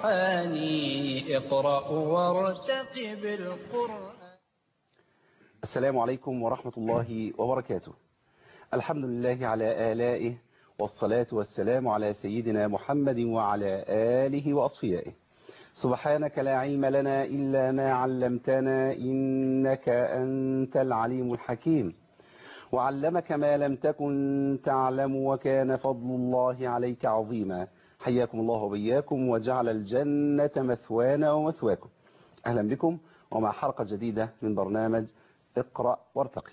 الريحان اقرأ وارتقب القرآن السلام عليكم ورحمة الله وبركاته الحمد لله على آلائه والصلاة والسلام على سيدنا محمد وعلى آله وأصفيائه سبحانك لا علم لنا إلا ما علمتنا إنك أنت العليم الحكيم وعلمك ما لم تكن تعلم وكان فضل الله عليك عظيما حياكم الله وبياكم وجعل الجنة مثوانا ومثواكم أهلا بكم ومع حلقة جديدة من برنامج اقرأ وارتقي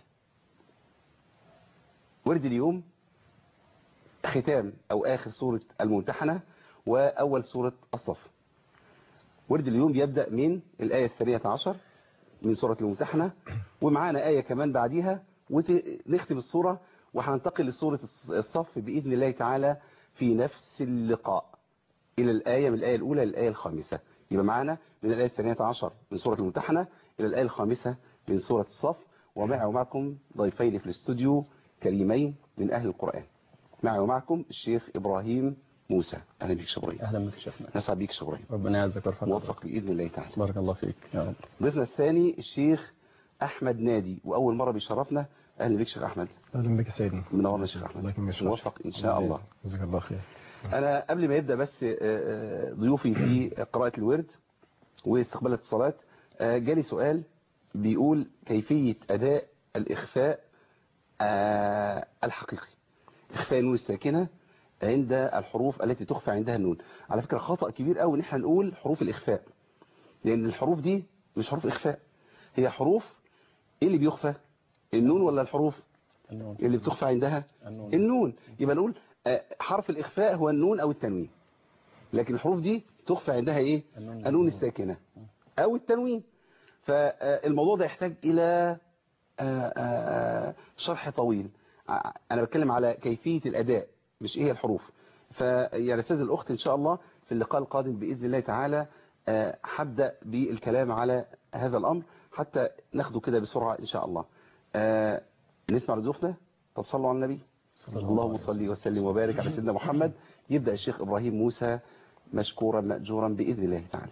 ورد اليوم ختام أو آخر سورة الممتحنة وأول سورة الصف ورد اليوم بيبدأ من الآية الثانية عشر من سورة الممتحنة ومعانا آية كمان بعديها ونختم السورة وهننتقل لسورة الصف بإذن الله تعالى في نفس اللقاء إلى الآية من الآية الأولى للآية الخامسة يبقى معانا من الآية الثانية عشر من سورة الممتحنة إلى الآية الخامسة من سورة الصف ومعي ومعكم ضيفين في الاستوديو كريمين من أهل القرآن معي ومعكم الشيخ إبراهيم موسى أهلا بك شبرين اهلا بك شيخنا نسعد بك شبرين ربنا يعزك ويرفعك موفق بإذن الله تعالى بارك الله فيك يا رب ضيفنا الثاني الشيخ أحمد نادي وأول مرة بيشرفنا أهلا بك شيخ أحمد اهلا بك سيدنا منورنا شيخ الله أحمد يكرمك موفق إن شاء الله جزاك الله خير أنا قبل ما يبدأ بس آه، آه، ضيوفي في قراءة الورد واستقبال الاتصالات آه، جالي سؤال بيقول كيفية أداء الإخفاء آه، الحقيقي إخفاء النون الساكنة عند الحروف التي تخفى عندها النون على فكرة خطأ كبير قوي ان احنا نقول حروف الإخفاء لأن الحروف دي مش حروف إخفاء هي حروف ايه اللي بيخفى النون ولا الحروف النون اللي بتخفى عندها النون النون يبقى نقول آه، حرف الإخفاء هو النون أو التنوين لكن الحروف دي تخفى عندها إيه النون. النون الساكنة أو التنوين فالموضوع ده يحتاج إلى آه، آه، شرح طويل ع- أنا بتكلم على كيفية الأداء مش إيه الحروف فيا أستاذ الأخت إن شاء الله في اللقاء القادم بإذن الله تعالى آه، هبدأ بالكلام على هذا الأمر حتى ناخده كده بسرعة إن شاء الله آه، نسمع لضيوفنا طب صلوا على النبي صلى الله اللهم عليه صل وسلم وبارك على سيدنا محمد يبدأ الشيخ إبراهيم موسى مشكورا مأجورا بإذن الله تعالى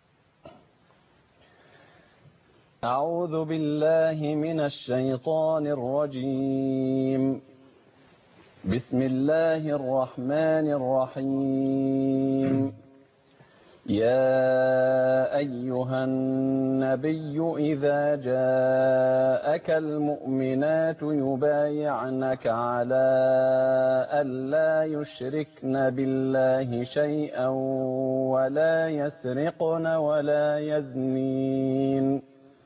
أعوذ بالله من الشيطان الرجيم بسم الله الرحمن الرحيم يا أيها النبي إذا جاءك المؤمنات يبايعنك على ألا يشركن بالله شيئا ولا يسرقن ولا يزنين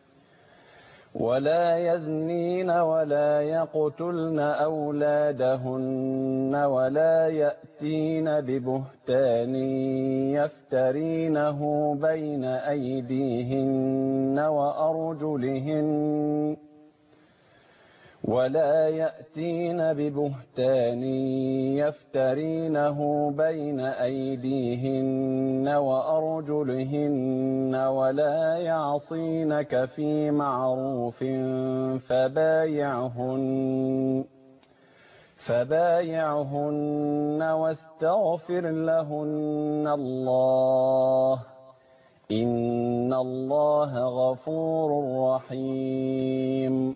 ولا يزنين ولا يقتلن أولادهن ولا يأتين ببهتان يفترينه بين أيديهن وأرجلهن ولا يأتين ببهتان يفترينه بين أيديهن وأرجلهن ولا يعصينك في معروف فبايعهن فبايعهن واستغفر لهن الله إن الله غفور رحيم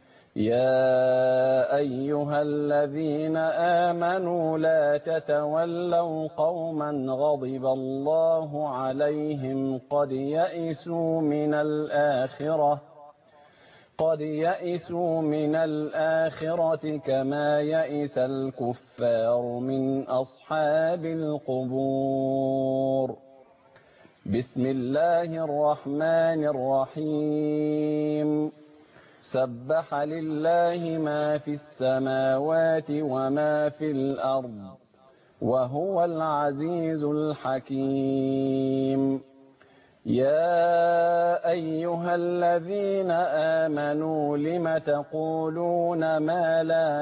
يا أيها الذين آمنوا لا تتولوا قوما غضب الله عليهم قد يئسوا من الآخرة قد يئسوا من الآخرة كما يئس الكفار من أصحاب القبور بسم الله الرحمن الرحيم سبح لله ما في السماوات وما في الأرض وهو العزيز الحكيم يا أيها الذين آمنوا لم تقولون ما لا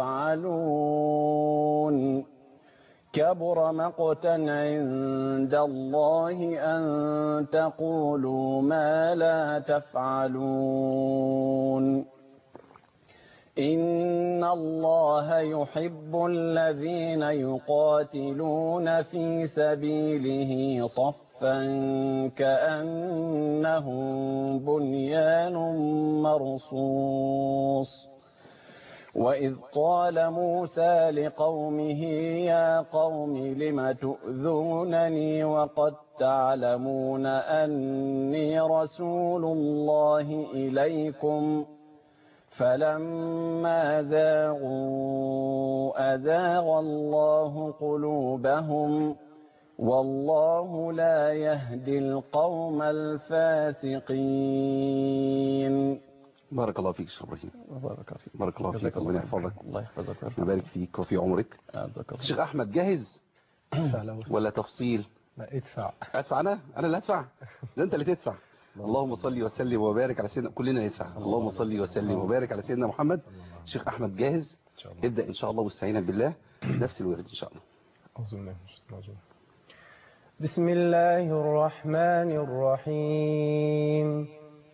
تفعلون كبر مقتا عند الله أن تقولوا ما لا تفعلون إن الله يحب الذين يقاتلون في سبيله صفا كأنهم بنيان مرصوص وإذ قال موسى لقومه يا قوم لم تؤذونني وقد تعلمون أني رسول الله إليكم فلما زاغوا أزاغ الله قلوبهم والله لا يهدي القوم الفاسقين بارك الله فيك شيخ ابراهيم بارك فيك بارك الله فيك ربنا يحفظك الله يحفظك ويبارك فيك وفي عمرك ويرزقك شيخ احمد جاهز ادفع لو ولا تفصيل لا ادفع ادفع انا انا اللي ادفع ده انت اللي تدفع اللهم صل وسلم وبارك على سيدنا كلنا ندفع اللهم صل وسلم وبارك على سيدنا محمد شيخ احمد جاهز ان شاء الله ابدا ان شاء الله واستعينا بالله نفس الورد ان شاء الله أعوذ بالله من الشيطان الرجيم. بسم الله الرحمن الرحيم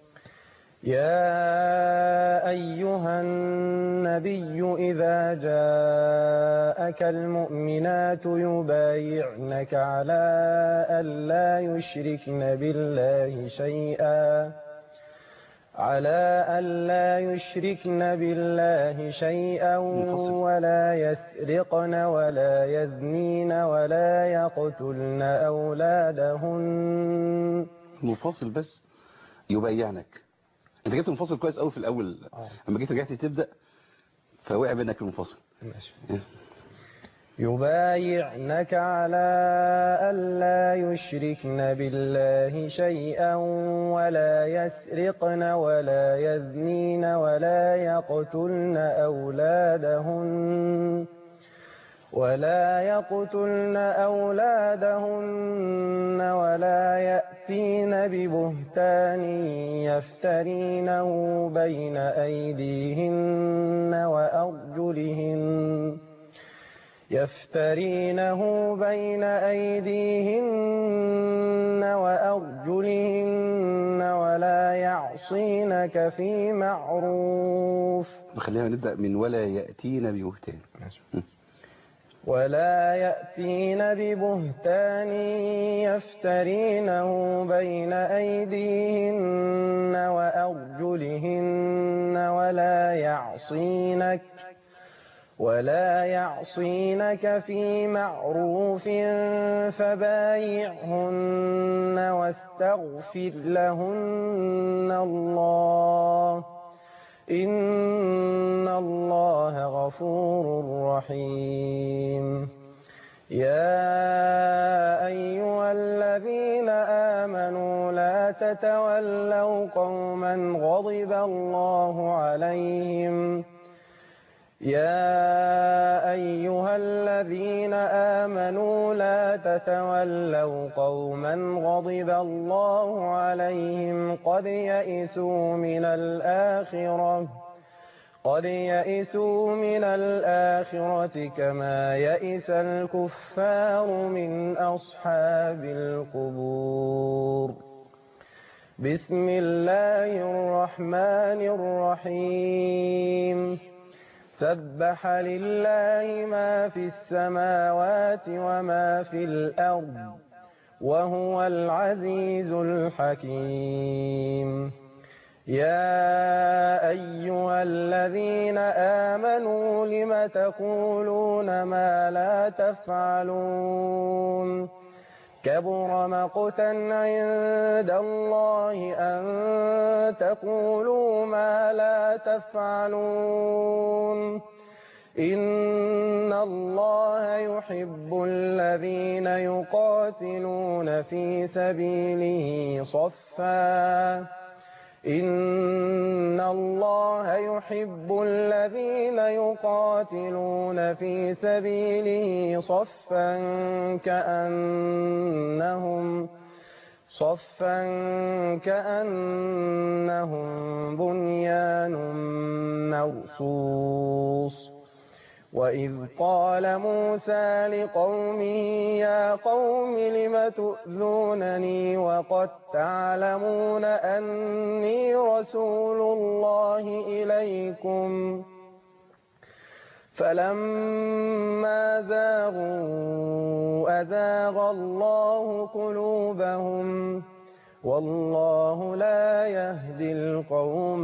يا أيها النبي إذا جاءك المؤمنات يبايعنك على ألا يشركن بالله شيئا على ألا يشركن بالله شيئا منفصل. ولا يسرقن ولا يزنين ولا يقتلن أولادهن منفصل بس يبيعنك انت جبت منفصل كويس قوي في الاول آه. اما جيت رجعت تبدا فوقع منك المنفصل ماشي يبايعنك على ألا يشركن بالله شيئا ولا يسرقن ولا يزنين ولا يقتلن أولادهن ولا يقتلن أولادهن ولا يأتين ببهتان يفترينه بين أيديهن وأرجلهن يفترينه بين أيديهن وأرجلهن ولا يعصينك في معروف خلينا نبدا من ولا ياتينا ببهتان ماشي ولا يأتين ببهتان يفترينه بين أيديهن وأرجلهن ولا يعصينك ولا يعصينك في معروف فبايعهن واستغفر لهن الله إن الله غفور رحيم يا أيها الذين آمنوا لا تتولوا قوما غضب الله عليهم يا أيها الذين آمنوا لا تتولوا قوما غضب الله عليهم قد يئسوا من الآخرة قد يئسوا من الآخرة كما يئس الكفار من أصحاب القبور بسم الله الرحمن الرحيم سبح لله ما في السماوات وما في الأرض وهو العزيز الحكيم يا أيها الذين آمنوا لم تقولون ما لا تفعلون كبر مقتا عند الله أن تقولوا ما لا تفعلون إن الله يحب الذين يقاتلون في سبيله صفا إن الله يحب الذين يقاتلون في سبيله صفا كأنهم صفا كأنهم بنيان مرصوص وإذ قال موسى لقومه يا قوم لم تؤذونني وقد تعلمون أني رسول الله إليكم فلما زاغوا أزاغ الله قلوبهم والله لا يهدي القوم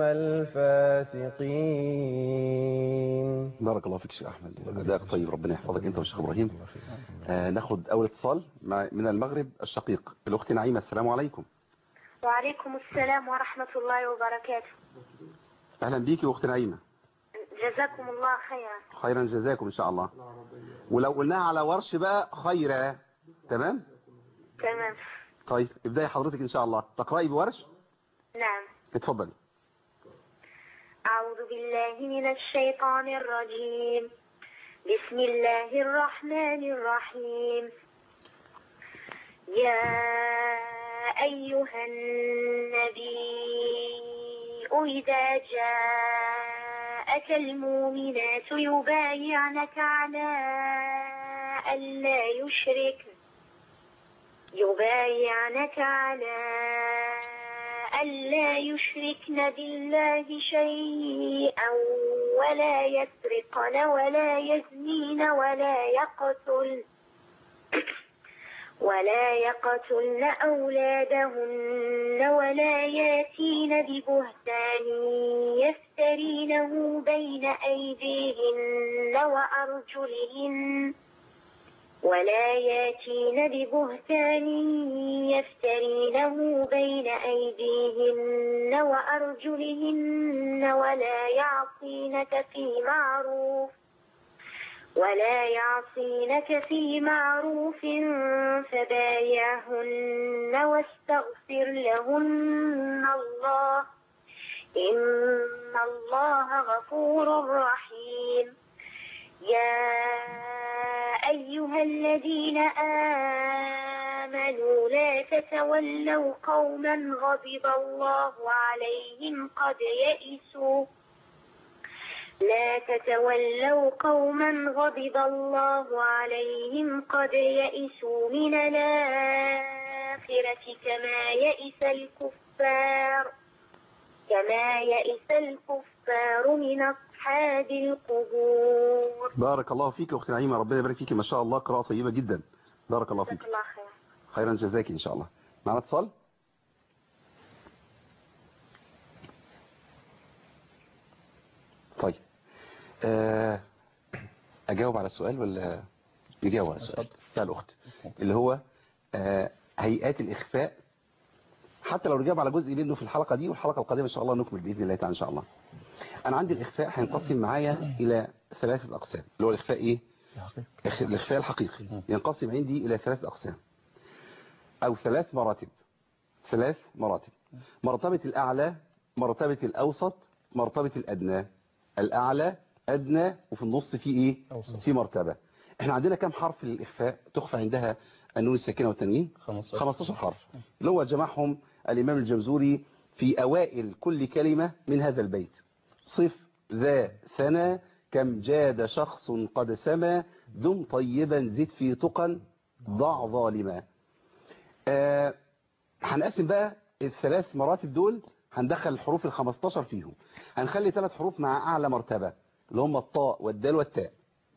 الفاسقين بارك الله فيك شيخ احمد اداءك طيب ربنا يحفظك انت والشيخ ابراهيم آه ناخد اول اتصال مع من المغرب الشقيق الاخت نعيمه السلام عليكم وعليكم السلام ورحمة الله وبركاته اهلا بيكي واخت نعيمه جزاكم الله خيرا خيرا جزاكم ان شاء الله ولو قلناها على ورش بقى خيرا تمام تمام طيب ابداي حضرتك ان شاء الله تقراي بورش نعم اتفضلي أعوذ بالله من الشيطان الرجيم بسم الله الرحمن الرحيم يا أيها النبي إذا جاءك المؤمنات يبايعنك على ألا يشركن يبايعنك على ألا يشركن بالله شيئا ولا يسرقن ولا يزنين ولا يقتل ولا يقتلن أولادهن ولا ياتين ببهتان يفترينه بين أيديهن وأرجلهن ولا ياتين ببهتان يفترينه بين أيديهن وأرجلهن ولا يعصينك في معروف ولا يعصينك في معروف فبايعهن واستغفر لهن الله إن الله غفور رحيم يا أيها الذين آمنوا لا تتولوا قوما غضب الله عليهم قد يئسوا لا تتولوا قوما غضب الله عليهم قد يئسوا من الآخرة كما يئس الكفار كما يئس الكفار من أصحاب القبور بارك الله فيك يا اخت نعيمه ربنا يبارك فيك ما شاء الله قراءه طيبه جدا بارك الله فيك جزاك الله خير خيرا جزاك ان شاء الله معنا اتصال طيب آه، اجاوب على السؤال ولا نجاوب على السؤال بتاع الاخت اللي هو آه، هيئات الاخفاء حتى لو نجاوب على جزء منه في الحلقه دي والحلقه القادمه ان شاء الله نكمل باذن الله تعالى ان شاء الله انا عندي الاخفاء هينقسم معايا الى ثلاثه اقسام اللي هو الاخفاء ايه إخ- الإخفاء الحقيقي ينقسم عندي إلى ثلاث أقسام أو ثلاث مراتب ثلاث مراتب مرتبة الأعلى مرتبة الأوسط مرتبة الأدنى الأعلى أدنى وفي النص في إيه أوسط. في مرتبة إحنا عندنا كم حرف للإخفاء تخفى عندها النون الساكنة والتنوين 15 15 حرف اللي هو جمعهم الإمام الجمزوري في أوائل كل كلمة من هذا البيت صف ذا ثنى كم جاد شخص قد سما دم طيبا زد في تقا ضع ظالما آه، هنقسم بقى الثلاث مراتب دول هندخل الحروف ال 15 فيهم هنخلي ثلاث حروف مع أعلى مرتبة اللي هم الطاء والدال والتاء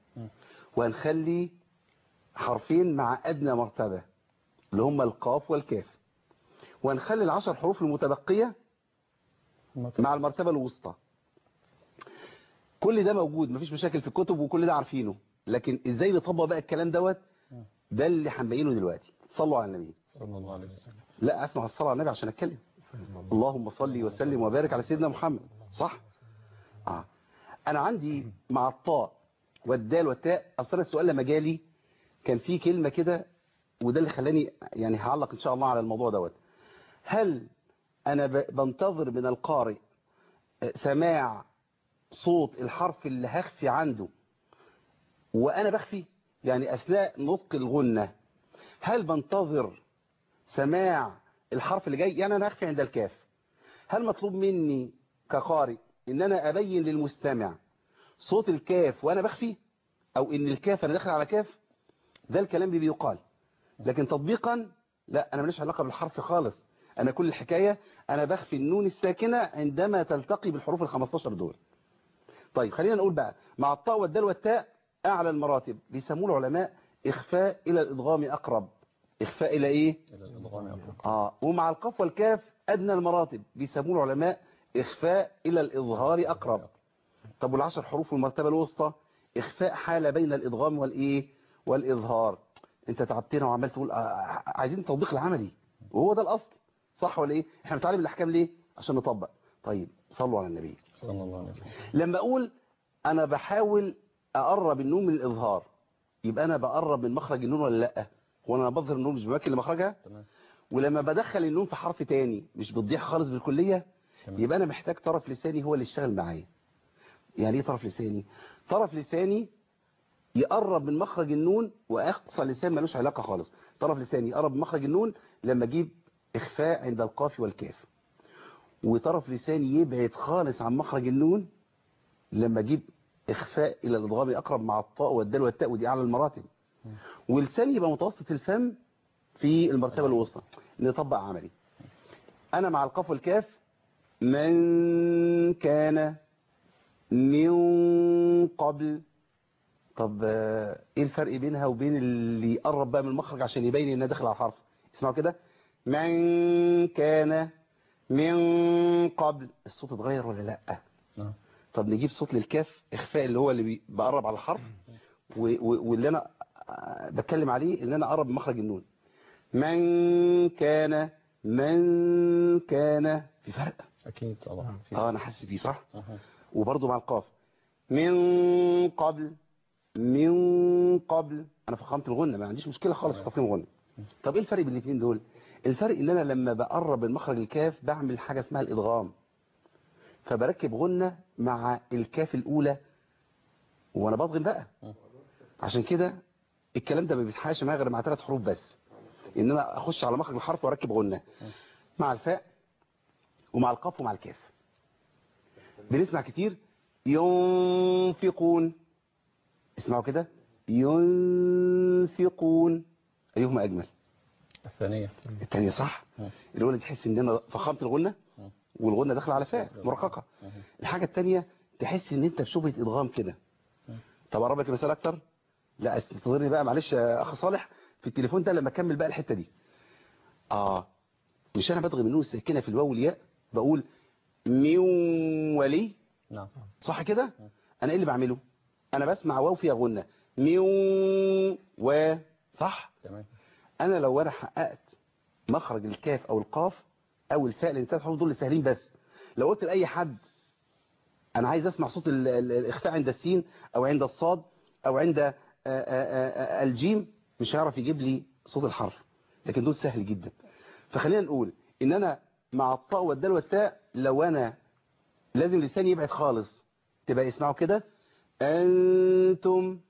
وهنخلي حرفين مع أدنى مرتبة اللي هم القاف والكاف وهنخلي العشر حروف المتبقية مع المرتبة الوسطى كل ده موجود مفيش مشاكل في الكتب وكل ده عارفينه لكن ازاي نطبق بقى الكلام دوت ده اللي هنبينه دلوقتي صلوا على النبي صلى الله عليه وسلم لا اسمع الصلاة على النبي عشان اتكلم اللهم صل وسلم وبارك على سيدنا محمد صح آه. انا عندي مع الطاء والدال والتاء اصلا السؤال لما جالي كان في كلمة كده وده اللي خلاني يعني هعلق ان شاء الله على الموضوع دوت هل انا ب- بنتظر من القارئ آه، سماع صوت الحرف اللي هخفي عنده وانا بخفي يعني اثناء نطق الغنة هل بنتظر سماع الحرف اللي جاي يعني انا هخفي عند الكاف هل مطلوب مني كقارئ ان انا ابين للمستمع صوت الكاف وانا بخفي او ان الكاف انا داخل على كاف ده الكلام اللي بيقال لكن تطبيقا لا انا ماليش علاقه بالحرف خالص انا كل الحكايه انا بخفي النون الساكنه عندما تلتقي بالحروف ال 15 دول طيب خلينا نقول بقى مع الطاء والدال والتاء اعلى المراتب بيسموه العلماء اخفاء الى الادغام اقرب اخفاء الى ايه إلى الإضغام أقرب. اه ومع القاف والكاف ادنى المراتب بيسموه العلماء اخفاء الى الاظهار اقرب طب والعشر حروف والمرتبه الوسطى اخفاء حاله بين الادغام والايه والاظهار انت تعبتنا وعمال تقول آه، عايزين التطبيق العملي وهو ده الاصل صح ولا ايه احنا بنتعلم الاحكام ليه عشان نطبق طيب صلوا على النبي صلى الله عليه وسلم لما اقول انا بحاول اقرب النون من الاظهار يبقى انا بقرب من مخرج النون ولا لا وانا بظهر النون مش بمكن لمخرجها تمام ولما بدخل النون في حرف تاني مش بتضيع خالص بالكليه تمام. يبقى انا محتاج طرف لساني هو اللي يشتغل معايا يعني ايه طرف لساني طرف لساني يقرب من مخرج النون واقصى لسان ملوش علاقه خالص طرف لساني يقرب من مخرج النون لما اجيب اخفاء عند القاف والكاف وطرف لساني يبعد خالص عن مخرج النون لما اجيب اخفاء الى الادغام اقرب مع الطاء والدال والتاء ودي اعلى المراتب ولساني يبقى متوسط الفم في المرتبه الوسطى نطبق عملي انا مع القاف والكاف من كان من قبل طب آه، ايه الفرق بينها وبين اللي يقرب بقى من المخرج عشان يبين انها داخل على الحرف اسمعوا كده من كان من قبل الصوت اتغير ولا لا نعم. طب نجيب صوت للكاف اخفاء اللي هو اللي بي- بقرب على الحرف و- و- واللي انا آه، بتكلم عليه ان انا اقرب من مخرج النون من كان من كان في فرق أكيد طبعا في- اه انا حاسس بيه صح أها. وبرضه مع القاف من قبل من قبل انا فخمت الغنه ما عنديش مشكله خالص في تفخيم الغنه طب ايه الفرق بين الاثنين دول الفرق ان انا لما بقرب من مخرج الكاف بعمل حاجه اسمها الادغام فبركب غنه مع الكاف الاولى وانا بضغم بقى عشان كده الكلام ده ما بيتحققش معايا غير مع ثلاث حروف بس ان انا اخش على مخرج الحرف واركب غنه مع الفاء ومع القاف ومع الكاف بنسمع كتير ينفقون اسمعوا كده ينفقون ايهما اجمل الثانية الثانيه صح مم. الاولى تحس ان انا فخمت الغنه مم. والغنه داخله على فاء مرققه الحاجه الثانيه تحس ان انت في شبهه ادغام كده طب اقرب لك المثال اكتر لا انتظرني بقى معلش يا اخ صالح في التليفون ده لما اكمل بقى الحته دي اه مش انا بدغم النون الساكنه في الواو والياء بقول من ولي نعم صح كده انا ايه اللي بعمله انا بسمع واو فيها غنه ميو و صح تمام انا لو انا حققت مخرج الكاف او القاف او الفاء لان الثلاث حروف دول اللي سهلين بس لو قلت لاي حد انا عايز اسمع صوت ال- ال- الاخفاء عند السين او عند الصاد او عند آه، آه، آه، الجيم مش هيعرف يجيب لي صوت الحرف لكن دول سهل جدا فخلينا نقول ان انا مع الطاء والدال والتاء لو انا لازم لساني يبعد خالص تبقى اسمعوا كده انتم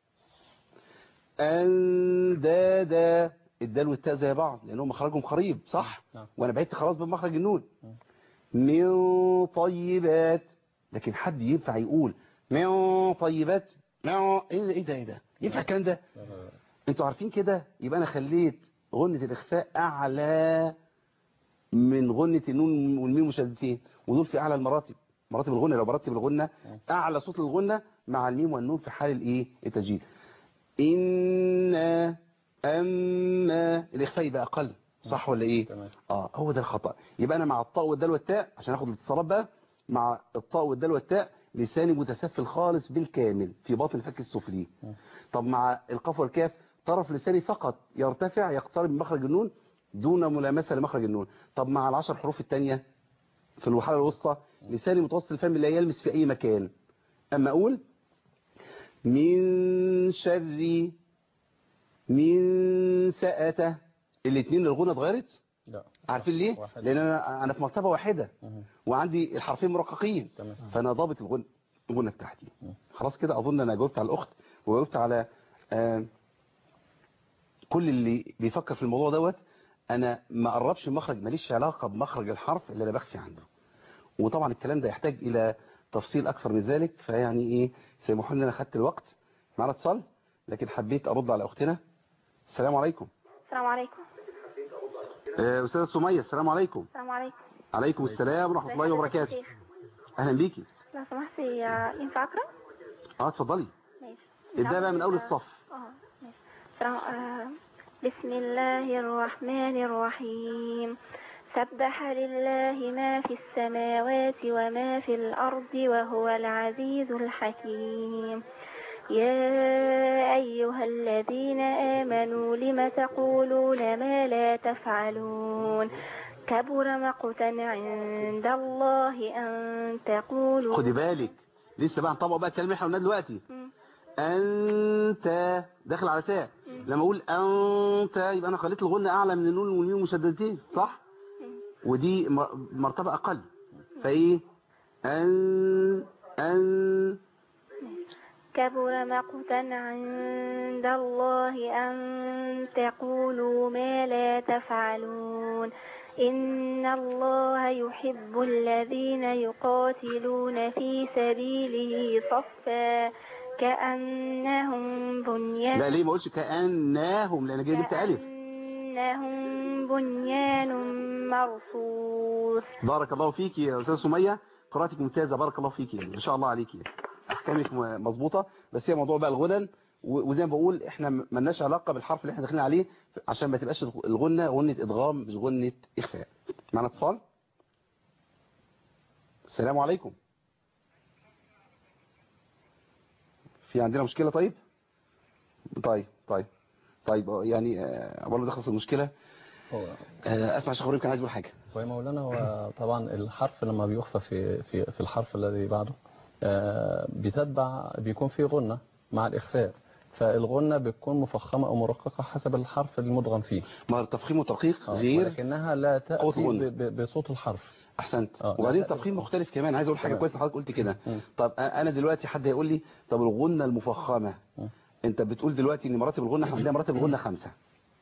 اندادا الدال والتاء زي بعض لانهم مخرجهم قريب صح نعم. وانا بعدت خلاص من مخرج النون من طيبات لكن حد ينفع يقول من طيبات من ايه ده ايه ده ايه ده ينفع الكلام ده انتوا عارفين كده يبقى انا خليت غنة الاخفاء اعلى من غنة النون والميم مشددتين ودول في اعلى المراتب مراتب الغنة لو برتب الغنة اعلى صوت الغنة مع الميم والنون في حال الايه التسجيل ان اما الاخفاء يبقى اقل صح ولا ايه تمام. اه هو ده الخطأ يبقى انا مع الطاء والدال والتاء عشان اخد الاتصالات بقى مع الطاء والدال والتاء لساني متسفل خالص بالكامل في باطن الفك السفلي طب مع القاف والكاف طرف لساني فقط يرتفع يقترب من مخرج النون دون ملامسة لمخرج النون طب مع العشر حروف التانية في الوحالة الوسطى لساني متوسط الفم لا يلمس في أي مكان أما أقول من شر من سأته الاثنين الغنى اتغيرت لا عارفين ليه واحد. لان انا انا في مرتبه واحده مهم. وعندي الحرفين مرققين تمام. فانا ضابط الغنى الغنى بتاعتي خلاص كده اظن انا جاوبت على الاخت وجاوبت على آه، كل اللي بيفكر في الموضوع دوت انا ما قربش مخرج ماليش علاقه بمخرج الحرف اللي انا بخفي عنده وطبعا الكلام ده يحتاج الى تفصيل اكثر من ذلك فيعني ايه سامحوا لي انا خدت الوقت معنا اتصال لكن حبيت ارد على اختنا السلام عليكم السلام عليكم آه، استاذه سميه السلام عليكم السلام عليكم عليكم السلام ورحمه الله وبركاته شيخ. اهلا بيكي لو لو سمحت ينفع أقرأ؟ اه اتفضلي ماشي ابدأ بقى من أول الصف اه ماشي السلام- آه، بسم الله الرحمن الرحيم سبح لله ما في السماوات وما في الأرض وهو العزيز الحكيم يا أيها الذين آمنوا لم تقولون ما لا تفعلون كبر مقتا عند الله أن تقولوا خدي بالك لسه بقى نطبق بقى الكلام اللي احنا قلناه دلوقتي مم. انت داخل على تاء لما اقول انت يبقى انا خليت الغنة اعلى من النون والميم المشددتين صح ودي مر- مرتبة اقل فايه ان ان كبر مقتا عند الله أن تقولوا ما لا تفعلون إن الله يحب الذين يقاتلون في سبيله صفا كأنهم بنيان لا ليه ما اقولش كانهم لان جاي جبت الف كأنهم بنيان مرصوص بارك الله فيك يا استاذ سميه قراءتك ممتازه بارك الله فيك ما شاء الله عليكي احكامك م- مظبوطه بس هي موضوع بقى الغنن و- وزي ما بقول احنا م- ملناش علاقه بالحرف اللي احنا داخلين عليه عشان ما تبقاش الغ- الغنه غنه ادغام مش غنه اخفاء معنا اتصال السلام عليكم في عندنا مشكله طيب طيب طيب طيب آه، يعني آه، قبل ما تخلص المشكله هو آه، اسمع شيخ ابراهيم كان عايز يقول حاجه هو يا مولانا هو طبعا الحرف لما بيخفى في في في الحرف الذي بعده آه، بتتبع بيكون في غنة مع الإخفاء فالغنة بتكون مفخمة أو مرققة حسب الحرف المدغم فيه ما التفخيم والترقيق آه، غير ولكنها لا قوة تأتي الغنة. ب- ب- بصوت الحرف احسنت آه، وبعدين لا، لا، التفخيم لا. مختلف كمان عايز اقول حاجه تمام. كويس حضرتك قلت كده مم. طب انا دلوقتي حد هيقول لي طب الغنه المفخمه مم. انت بتقول دلوقتي ان مراتب الغنه احنا عندنا مراتب الغنه خمسه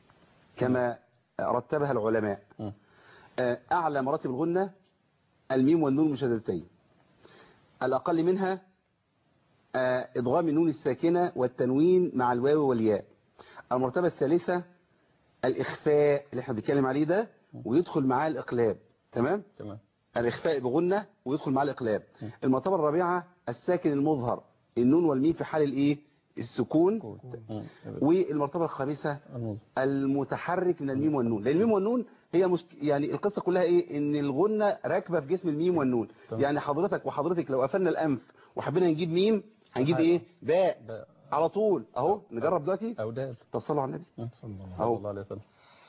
كما رتبها العلماء مم. آه، اعلى مراتب الغنه الميم والنون المشددتين الاقل منها آه، ادغام النون الساكنه والتنوين مع الواو والياء المرتبه الثالثه الاخفاء اللي احنا بنتكلم عليه ده ويدخل معاه الاقلاب تمام تمام الإخفاء بغنة ويدخل مع الإقلاب المرتبة الرابعة الساكن المظهر النون والميم في حال الإيه السكون مم. والمرتبة الخامسة الموضوع. المتحرك من الميم والنون لأن الميم والنون هي مش يعني القصة كلها إيه إن الغنة راكبة في جسم الميم والنون تمام. يعني حضرتك وحضرتك لو قفلنا الأنف وحبينا نجيب ميم هنجيب إيه باء باء. على طول أهو نجرب دلوقتي أو دال تصلوا على النبي مم. صلى الله أهو. صلى الله عليه وسلم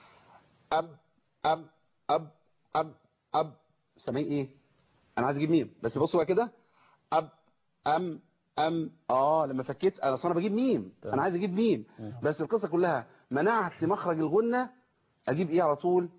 أب أب أب أب أب سامعين إيه أنا عايز أجيب ميم بس بصوا بقى كده أب أم أم آه لما فكيت أنا أصل أنا بجيب ميم تمام. أنا عايز أجيب ميم مم. بس القصة كلها منعت مخرج الغنة أجيب إيه على طول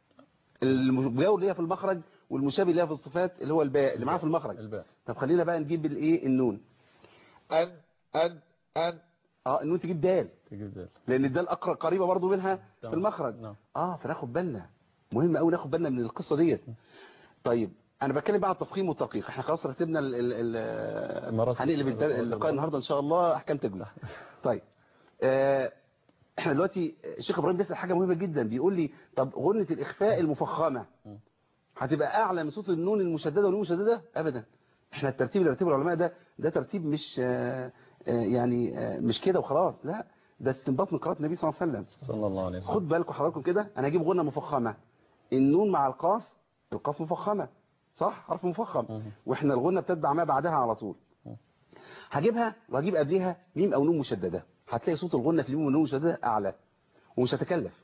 المجاور ليها في المخرج والمشابه ليها في الصفات اللي هو الباء اللي معاه في المخرج الباء طب خلينا بقى نجيب الايه النون أن أن أن اه النون تجيب دال تجيب دال لان الدال اقرب قريبه برضو منها في تمام. المخرج نعم اه فناخد بالنا مهم قوي ناخد بالنا من القصه ديت طيب انا بتكلم بقى عن التفخيم والتدقيق احنا خلاص رتبنا ال ال ال مرات- هنقلب الدر- اللقاء النهارده ان شاء الله احكام تجمع طيب آه احنا دلوقتي الشيخ ابراهيم بيسال حاجه مهمه جدا بيقول لي طب غنه الاخفاء المفخمه م. هتبقى اعلى من صوت النون المشدده والنون المشدده ابدا احنا الترتيب اللي رتبه العلماء ده ده ترتيب مش آه آه يعني آه مش كده وخلاص لا ده استنباط من قراءه النبي صلى الله عليه وسلم صلى الله عليه وسلم خد بالكم حضراتكم كده انا هجيب غنة مفخمة النون مع القاف القاف مفخمة صح حرف مفخم مم. واحنا الغنة بتتبع ما بعدها على طول مم. هجيبها وهجيب قبلها ميم او نون مشددة هتلاقي صوت الغنة في الميم والنون المشددة اعلى ومش هتكلف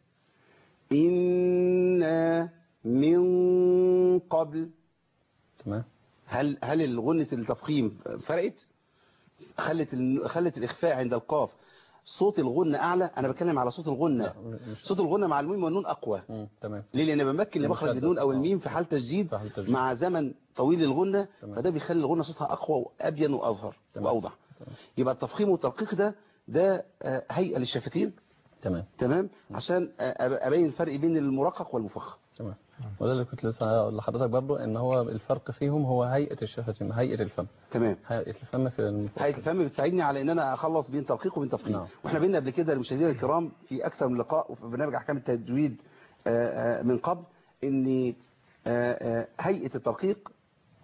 إنا من قبل تمام هل هل الغنة التفخيم فرقت خلت ال- خلت الإخفاء عند القاف صوت الغنة أعلى أنا بتكلم على صوت الغنة لا مش صوت الغنة مع الميم والنون أقوى مم. تمام ليه لأن بمكن لمخرج المشدد. النون أو آه. الميم في حال تشديد في حال تشديد. مع زمن طويل للغنة تمام. فده بيخلي الغنة صوتها أقوى وأبين وأظهر تمام. وأوضح تمام. يبقى التفخيم والتدقيق ده ده آه، هيئة للشفتين تمام تمام عشان آه، أب- أبين الفرق بين المرقق والمفخم تمام وده اللي كنت لسه هقول لحضرتك برضو ان هو الفرق فيهم هو هيئة الشفتين هيئة الفم تمام هيئة الفم في المفرق. هيئة الفم بتساعدني على ان انا اخلص بين تدقيق وبين تفخيم نعم. واحنا بينا قبل كده المشاهدين الكرام في اكثر من لقاء وفي برنامج احكام التجويد آه، آه، من قبل ان آه، آه، هيئة التدقيق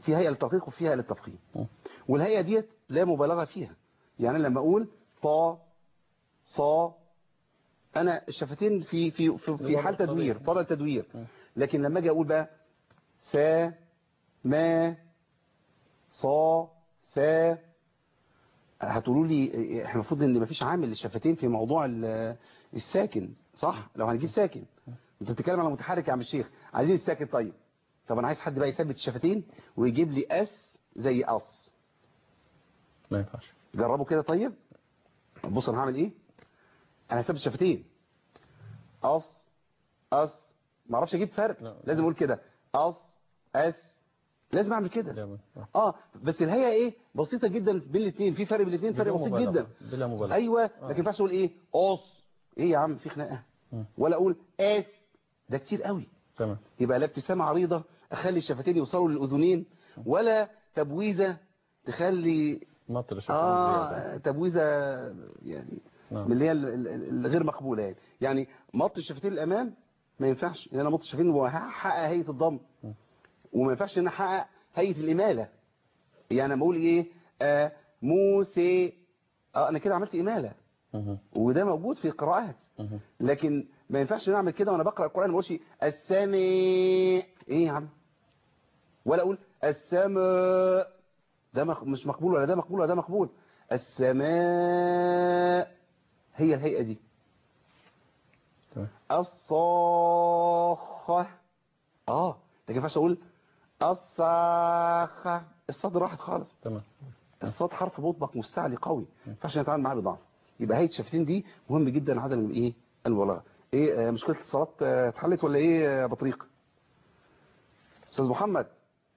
في هيئة للترقيق وفي هيئة للتفخيم م. والهيئة ديت لا مبالغة فيها يعني لما أقول طا صا أنا الشفتين في في في, في حال تدوير فرع تدوير م. لكن لما أجي أقول بقى سا ما صا سا هتقولوا لي احنا المفروض ان مفيش عامل للشفتين في موضوع ال- الساكن صح لو هنجيب ساكن انت بتتكلم على متحرك يا عم الشيخ عايزين الساكن طيب طب انا عايز حد بقى يثبت الشفتين ويجيب لي اس زي اس ما ينفعش جربوا كده طيب بص انا هعمل ايه انا هثبت الشفتين اس اس ما اعرفش اجيب فرق لا. لازم اقول كده اس اس لازم اعمل كده لا، آه. اه بس الهيئه ايه بسيطه جدا بين الاثنين في فرق بين الاثنين فرق بلا بسيط مبالغة. جدا بلا مبالغة ايوه آه. لكن ما ينفعش اقول ايه قص ايه يا عم في خناقه مم. ولا اقول اس ده كتير قوي تمام يبقى لا ابتسامه عريضه اخلي الشفتين يوصلوا للاذنين ولا تبويزه تخلي مطر شكرا زيادة اه تبويزه يعني نعم. من اللي هي ال- ال- الغير مقبوله يعني يعني مط الشفتين الامام ما ينفعش ان انا مط الشفتين واحقق هيئه الضم وما ينفعش ان انا احقق هيئه الاماله يعني لما اقول ايه آه موسى اه انا كده عملت اماله مهم. وده موجود في القراءات مهم. لكن ما ينفعش ان أنا اعمل كده وانا بقرا القران ما اقولش السماء ايه يا عم ولا اقول السماء ده مخ- مش مقبول ولا ده مقبول ولا ده مقبول السماء هي الهيئه دي تمام. الصاخه اه ده ما ينفعش اقول الصاخه الصاد راحت خالص تمام الصاد حرف مطبق مستعلي قوي ما ينفعش نتعامل معاه بضعف يبقى هيئه الشفتين دي مهم جدا عدم الايه الولاء ايه آه، مشكله الاتصالات آه، اتحلت ولا ايه يا بطريق استاذ محمد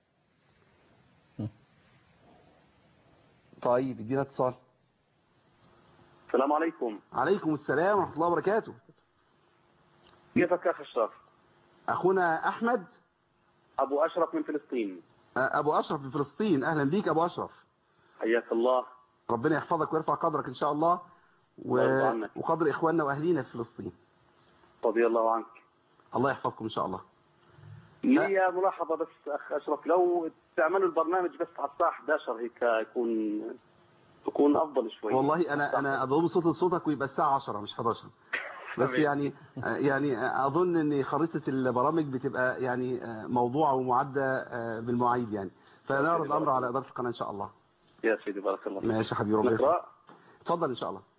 طيب ادينا اتصال السلام عليكم عليكم السلام ورحمه الله وبركاته كيفك يا اخ اشرف اخونا احمد ابو اشرف من فلسطين آه، ابو اشرف في فلسطين اهلا بيك ابو اشرف حياك الله ربنا يحفظك ويرفع قدرك ان شاء الله و... الله يرضى عنك. وقدر اخواننا واهلينا في فلسطين رضي الله عنك الله يحفظكم ان شاء الله لي ملاحظه بس اخ اشرف لو تعملوا البرنامج بس على الساعه 11 هيك يكون يكون افضل شوي والله انا انا اضم صوت صوتك ويبقى الساعه 10 مش 11 بس تمام. يعني يعني اظن ان خريطه البرامج بتبقى يعني موضوعه ومعده بالمواعيد يعني فنعرض الامر على اداره القناه ان شاء الله يا سيدي بارك الله فيك ماشي يا حبيبي ربنا يخليك. نقرا اتفضل ان شاء الله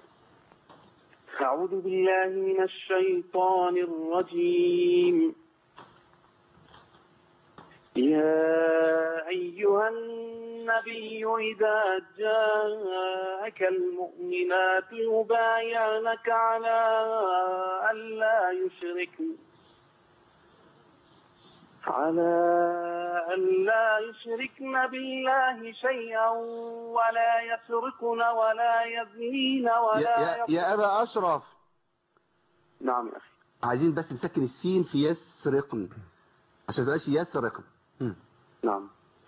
أعوذ بالله من الشيطان الرجيم يا أيها النبي إذا جاءك المؤمنات يبايعنك على ألا يشركن على ألا يشركن بالله شيئا ولا يسرقن ولا يزنين يا, ولا يا, يا ابا اشرف نعم يا أخي عايزين بس نسكن السين في يسرقن عشان ما تبقاش يسرقن مم. نعم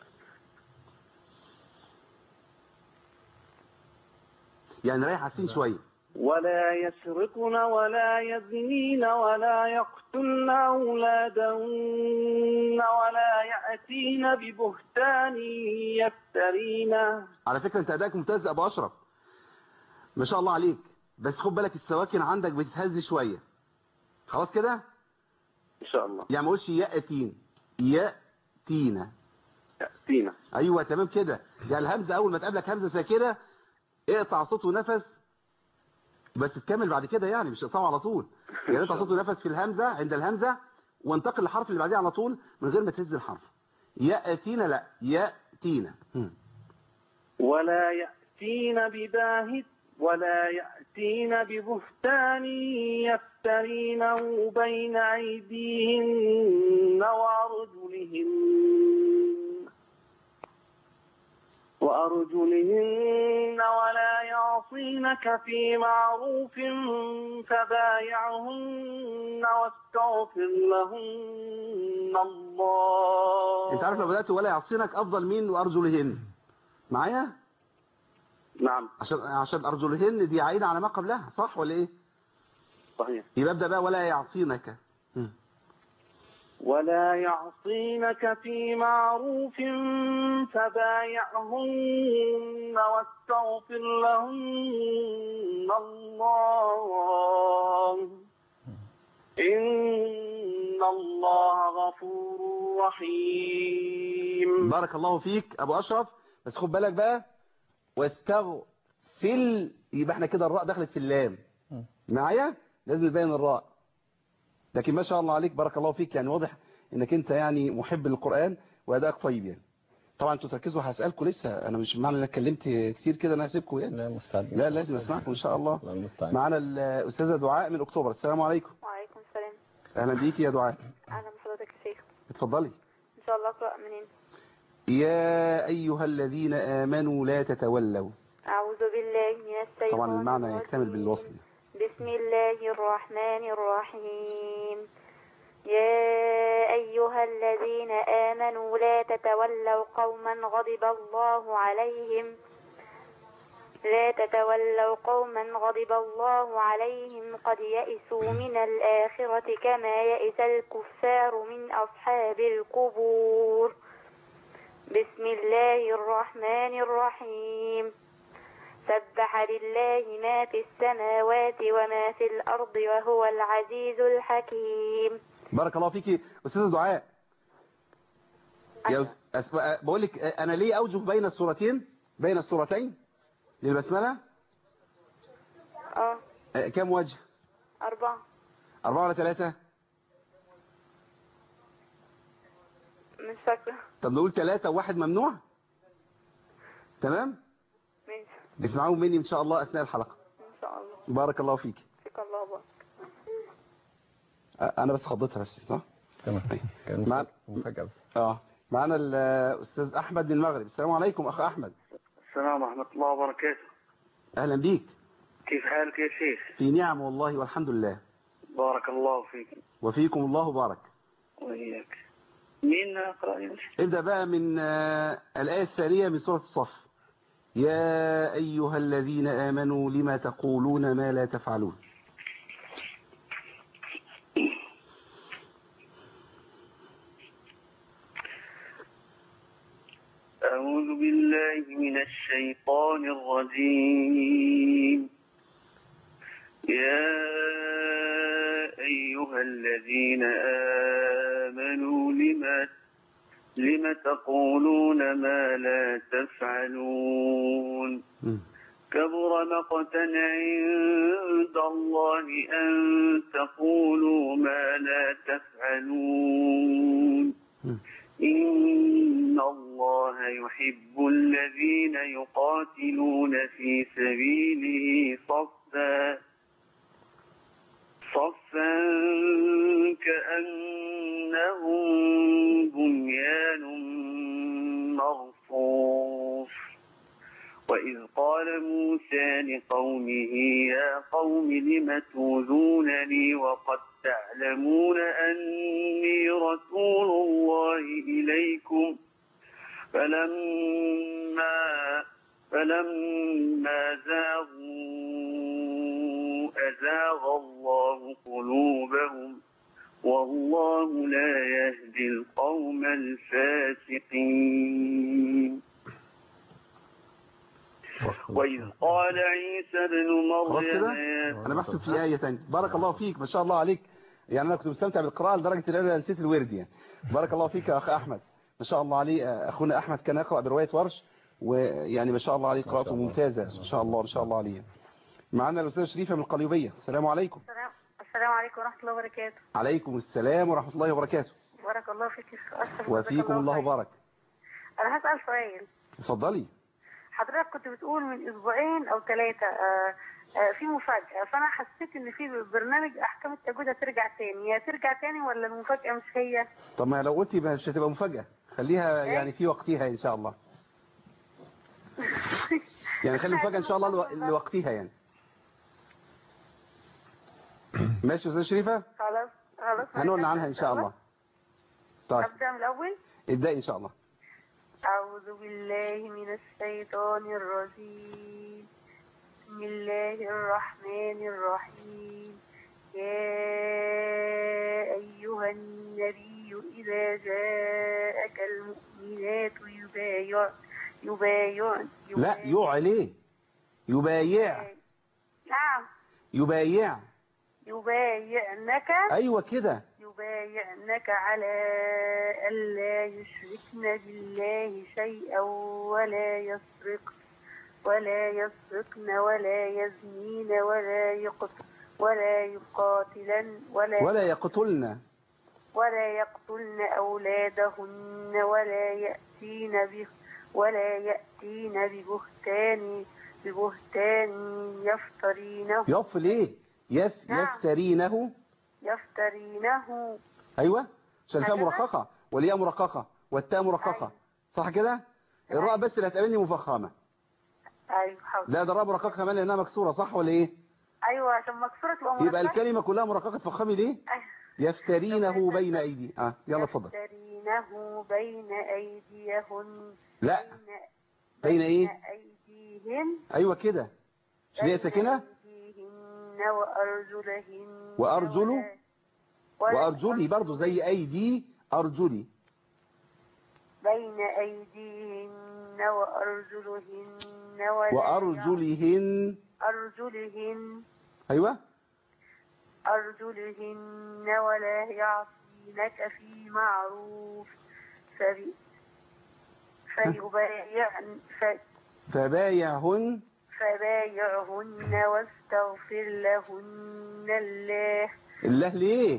يعني رايح على السين شويه ولا يسرقن ولا يزنين ولا يقتلن أولادهن ولا يأتين ببهتان يفترينه على فكره انت ادائك ممتاز يا ابو اشرف ما شاء الله عليك بس خد بالك السواكن عندك بتتهز شويه خلاص كده إن شاء الله يعني ما اقولش ياتين ياتينا يأتينا ايوه تمام كده يعني الهمزه اول ما تقابلك همزه ساكنه اقطع صوت ونفس بس تكمل بعد كده يعني مش تقطعه على طول يعني اقطع صوت ونفس في الهمزه عند الهمزه وانتقل للحرف اللي بعديه على طول من غير ما تهز الحرف ياتينا لا ياتينا هم. ولا يأتين بباهت ولا يأتين ببهتان يفترينه بين أيديهن وأرجلهن وأرجلهن ولا يعصينك في معروف فبايعهن واستغفر لهن الله انت عارف لو بدات ولا يعصينك افضل مين وارجلهن معايا نعم عشان عشان ارجلهن دي عايده على ما قبلها صح ولا ايه صحيح يبقى ابدا بقى ولا يعصينك هم. ولا يعصينك في معروف فبايعهن واستغفر لهن الله إن الله غفور رحيم بارك الله فيك ابو اشرف بس خد بالك بقى واستغفل يبقى احنا كده الراء دخلت في اللام م. معايا لازم نبين الراء لكن ما شاء الله عليك بارك الله فيك يعني واضح انك انت يعني محب للقرآن وادائك طيب يعني طبعا انتوا تركزوا هسألكم لسه انا مش معنى انك اتكلمت كتير كده انا هسيبكم يعني لا مستعد لا لازم اسمعكم ان شاء الله لا المستعد معانا الاستاذه دعاء من اكتوبر السلام عليكم وعليكم السلام اهلا بيكي يا دعاء أهلا بحضرتك يا شيخ اتفضلي إن شاء الله أقرأ منين يا ايها الذين امنوا لا تتولوا أعوذ بالله من الشيطان طبعا المعنى الرجيم. يكتمل بالوصل بسم الله الرحمن الرحيم يا أيها الذين آمنوا لا تتولوا قوما غضب الله عليهم لا تتولوا قوما غضب الله عليهم قد يئسوا من الآخرة كما يئس الكفار من أصحاب القبور بسم الله الرحمن الرحيم سبح لله ما في السماوات وما في الأرض وهو العزيز الحكيم بارك الله فيكي استاذه دعاء يا أيوة. أس... أسف... بقول لك انا ليه اوجه بين السورتين بين السورتين للبسمله اه آه، كم وجه أربعة أربعة ولا ثلاثة مش فاكرة طب نقول ثلاثة وواحد ممنوع تمام ماشي اسمعوا مني إن شاء الله أثناء الحلقة إن شاء الله بارك الله فيك فيك الله بارك آه، أنا بس خضتها بس صح تمام كان مع- مفاجأة بس اه معانا الأستاذ أحمد من المغرب السلام عليكم أخ أحمد السلام ورحمة الله وبركاته أهلا بيك كيف حالك يا شيخ في نعم والله والحمد لله بارك الله فيك وفيكم الله بارك وإياك مين أقرأ يا شيخ ابدأ بقى من آه، الآية الثانية من سورة الصف يا أيها الذين آمنوا لما تقولون ما لا تفعلون أعوذ بالله من الشيطان الرجيم يا أيها الذين آمنوا لما لم تقولون ما لا تفعلون مم. كبر مقتا عند الله أن تقولوا ما لا تفعلون مم. إن الله يحب الذين يقاتلون في سبيله صفا صفا كأنهم بنيان مرصوص وإذ قال موسى لقومه يا قوم لم توذونني وقد تعلمون أني رسول الله إليكم فلما فلما زاغوا أزاغ الله قلوبهم والله لا يهدي القوم الفاسقين وإذ قال عيسى ابن خلاص مريم كده يا انا بحسب في آية تانية بارك الله فيك ما شاء الله عليك يعني انا كنت مستمتع بالقراءة لدرجة ان انا نسيت الورد يعني بارك الله فيك يا اخ احمد ما شاء الله عليه آه، اخونا احمد كان يقرأ برواية ورش ويعني ما شاء الله عليه ما قراءته شاء الله. ممتازة ما شاء الله ما شاء الله عليه معانا الاستاذة شريفة من القليوبية السلام عليكم السلام السلام عليكم ورحمة الله وبركاته عليكم السلام ورحمة الله وبركاته بارك الله فيك يا شيخ أشرف وفيكم جزاك الله خير. بارك أنا هسأل سؤال اتفضلي حضرتك كنت بتقول من أسبوعين أو ثلاثة آه، آه، في مفاجأة فأنا حسيت إن في برنامج أحكام التجويد هترجع تاني يا ترجع تاني ولا المفاجأة مش هي؟ طب ما لو قلتي مش هتبقى مفاجأة خليها يعني في وقتها ان شاء الله يعني خلي المفاجأة ان شاء الله لو- لوقتها يعني ماشي يا استاذة شريفة خلاص خلاص هنقول عنها ان شاء الله طيب أبدأ من الأول ابدأي ان شاء الله أعوذ بالله من الشيطان الرجيم بسم الله الرحمن الرحيم يا أيها النبي إذا جاءك المؤمنات يبايع يبايع لا يعلي يبايع نعم يبايع يبايعنك ايوه كده يبايعنك على ألا يشركن بالله شيئا ولا يسرق ولا يسرقن ولا يزنين ولا يقتل ولا يقاتلن ولا ولا يقتلن ولا يقتلن أولادهن ولا يأتين به ولا يأتين ببهتان ببهتان يفترينه يف ليه يف نعم. يفترينه يفترينه ايوه عشان الفاء أيوة. مرققه والياء مرققه والتاء مرققه أيوة. صح كده الراء بس اللي هتقابلني مفخمه أيوة حاضر لا ده الراء مرققه كمان لانها مكسوره صح ولا ايه أيوة عشان مكسورة تبقى يبقى مركبة. الكلمه كلها مرققه تفخمي ليه أيوة. يفترينه بين ايدي اه يلا اتفضل يفترينه بين أيديهن لا بين بين ايه أيديهن ايوه كده مش هي ساكنه أيديهن وأرجلهن وأرجل؟ ولا- ولا- وارجلي برضو زي ايدي ارجلي بين أيديهن وأرجلهن ولا وارجلهن أرجلهن ايوه أرجلهن ولا يعصينك في معروف فبي فيبايعن ف- فبايعهن فبايعهن واستغفر لهن الله الله ليه